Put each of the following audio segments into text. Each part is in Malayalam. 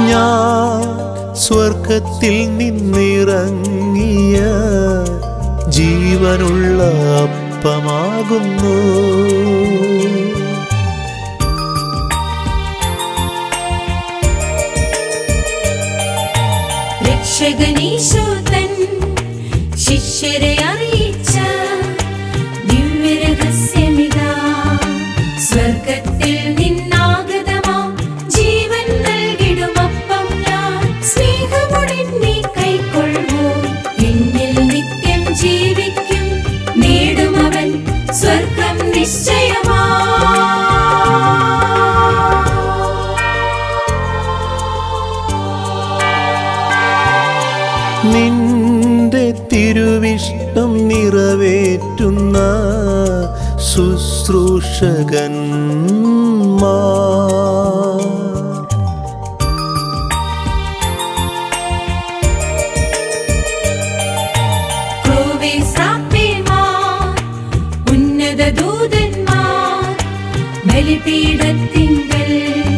ഞാൻ സ്വർഗത്തിൽ നിന്നിറങ്ങിയ ജീവനുള്ള അപ്പമാകുന്നു രക്ഷകനീശോതൻ ശിഷ്യരെ അറിയിച്ച ദിവ്യരഹസ്യമിതാ സ്വർഗത്തിൽ നിന്നാഗതമാ ജീവൻ നൽകിടുമപ്പം ഞാൻ സ്നേഹമുടെന്നെ കൈക്കൊള്ളുവോ എന്നിൽ നിത്യം ജീവിക്കും നേടുമവൻ സ്വർഗം നിശ്ചയമാ നിന്റെ തിരുവിഷ്ടം നിറവേറ്റുന്ന ശുശ്രൂഷകന്മാർ ക്രോവേ ശ്രാപ്പേമാർ, ഉന്നത ദൂതന്മാർ ബലിപീഠത്തിങ്കൽ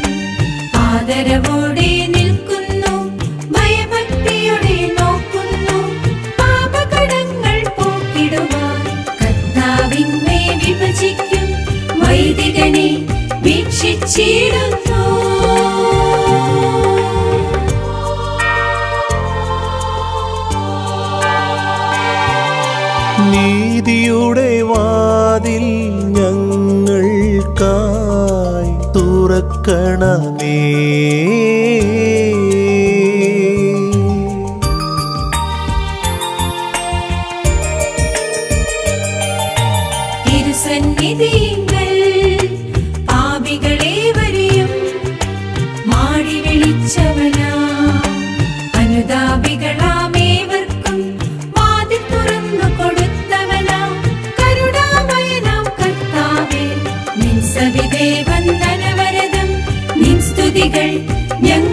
ആദരവോടെ നിൽക്കുന്നു ഭയഭക്തിയോടെ നോക്കുന്നു പാപകടങ്ങൾ പോക്കിടുവാൻ കർത്താവിന്മേ വിഭജിക്കും വൈദികനെ വീക്ഷിച്ചിടുന്നു നീതിയുടെ വാതിൽ ഞങ്ങൾക്കായി തുറക്കണമേ തിരുസന്നിധിയിങ്കൽ പാപികളേവരെയും മാടി വിളിച്ചവനാ അനുതാപികളാമേവർക്കും വാതിൽ തുറന്നു കൊടുത്തവനാ കരുണാമയനാം കർത്താവേ നിൻ സവിദേവൻ നനവരതം നിൻ സ്തുതികൾ ഞങ്ങൾ